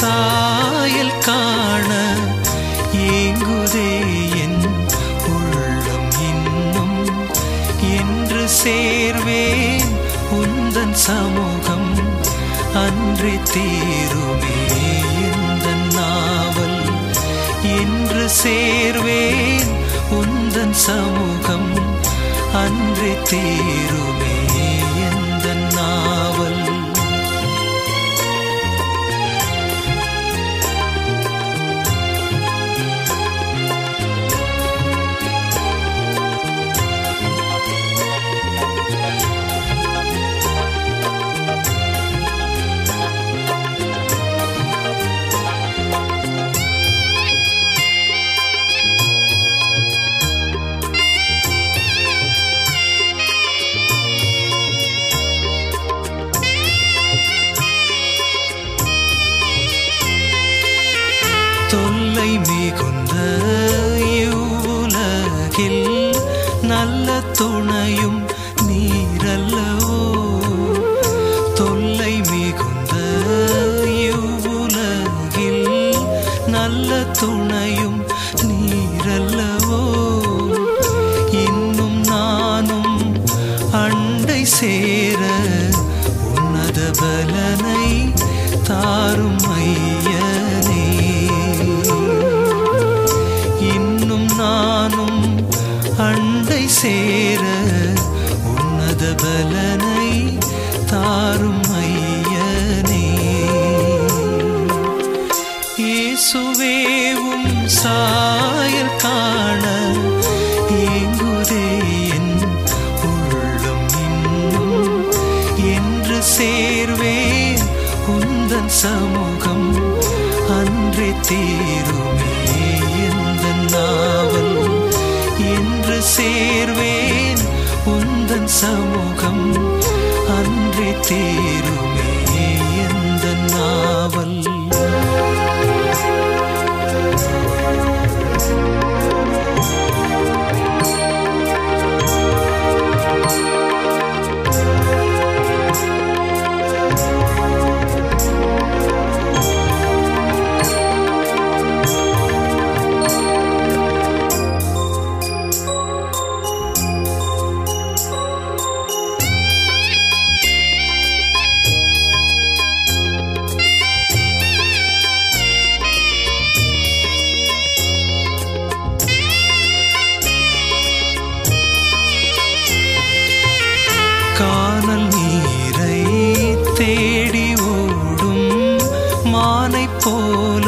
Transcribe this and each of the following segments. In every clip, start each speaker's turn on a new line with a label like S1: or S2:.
S1: சாயல் காண ஏங்குதே என் உள்ளம் இன்னும் என்று சேர்வேன் உந்தன் சமூகம் அன்றே தீருமே எந்தன் நாவல் என்று சேர்வேன் உந்தன் சமூகம் அன்றே தீருமே எந்தன் நாவல் தொல்லை மிகுந்த இவ்வுலகில் நல்ல துணையும் நீரல்லவோ தொல்லை மிகுந்த இவ்வுலகில் நல்ல துணையும் நீரல்லவோ இன்னும் நானும் அண்டை சேர உன்னத பலனை தாரும் ஐயனே இன்னும் நானும் அண்டை சேர உன்னத பலனை தாரும் ஐயனே இயேசுவேவும் சாயல் காண ஏங்குதே என் உள்ளம் இன்னும் என்று சேர்வேன் உந்தன் சமூகம் அன்றே தீருமே எந்த நாவல் என்று சேர்வேன் உந்தன் சமூகம் அன்றே தீருமே எந்த நாவல் கானல் நீரை தேடி ஓடும் மானைப் போல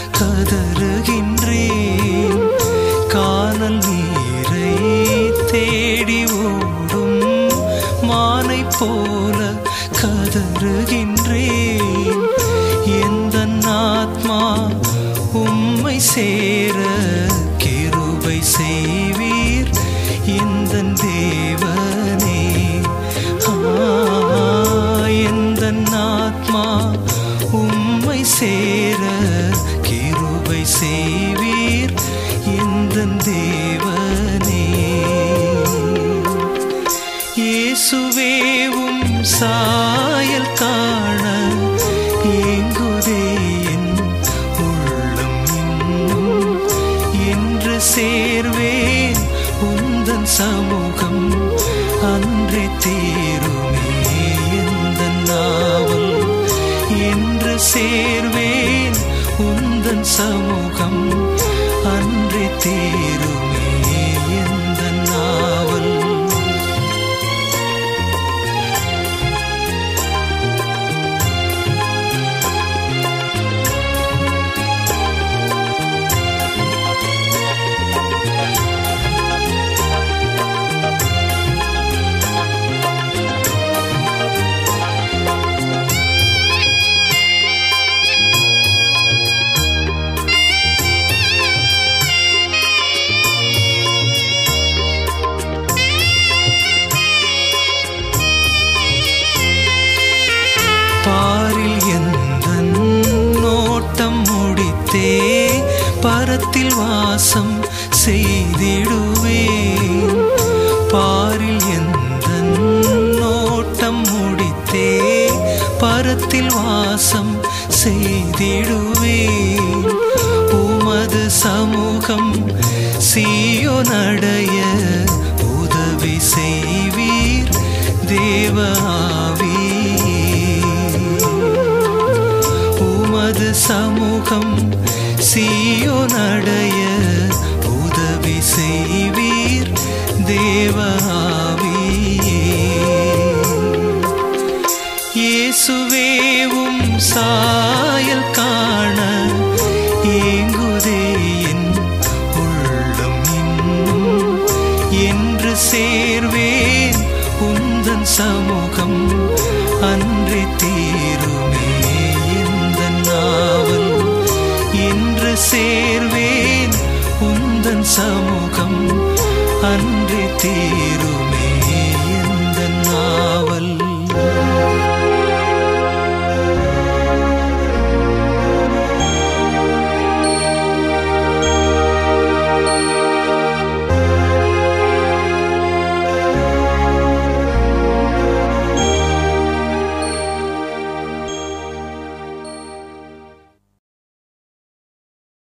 S1: கதறுகின்றேன் கானல் நீரை தேடி ஓடும் மானைப் போல கதறுகின்றேன் எந்த ஆத்மா உம்மை சேர கிருபை செய்வீர் இந்த தேவனே எந்த ஆத்மா உம்மை சேர கிருபை செய்வீர் இந்த தேவனே இயேசுவேவும் சாயல் காண ஏங்குதே என் உள்ளம் இன்னும் என்று சேர்வேன் உந்தன் சமூகம் அன்றே தீருமே எந்த நாவல் என்று சேர்வேன் உந்தன் சமூகம் அன்றே தீருமே எந்த நாவல் பாரில் எந்த நோட்டம் முடித்தே பரத்தில் வாசம் செய்திடுவேன் பாரில் எந்த நோட்டம் முடித்தே பரத்தில் வாசம் செய்திடுவேன் துதித்திடுவேன் உமது சமூகம் சீயோனடைய உதவி செய்வீர் தேவாவி உமது சமூகம் சீயோனடைய உதவி செய்வீர் தேவாவியே இயேசுவேவும் சாயல் காண ஏங்குதே என் உள்ளம் இன்னும் என்று சேர்வேன் உந்தன் சமூகம் அன்றே தீருமே எந்த நாவல் என்று சேர்வேன் உந்தன் சமூகம் அன்றே தீருமே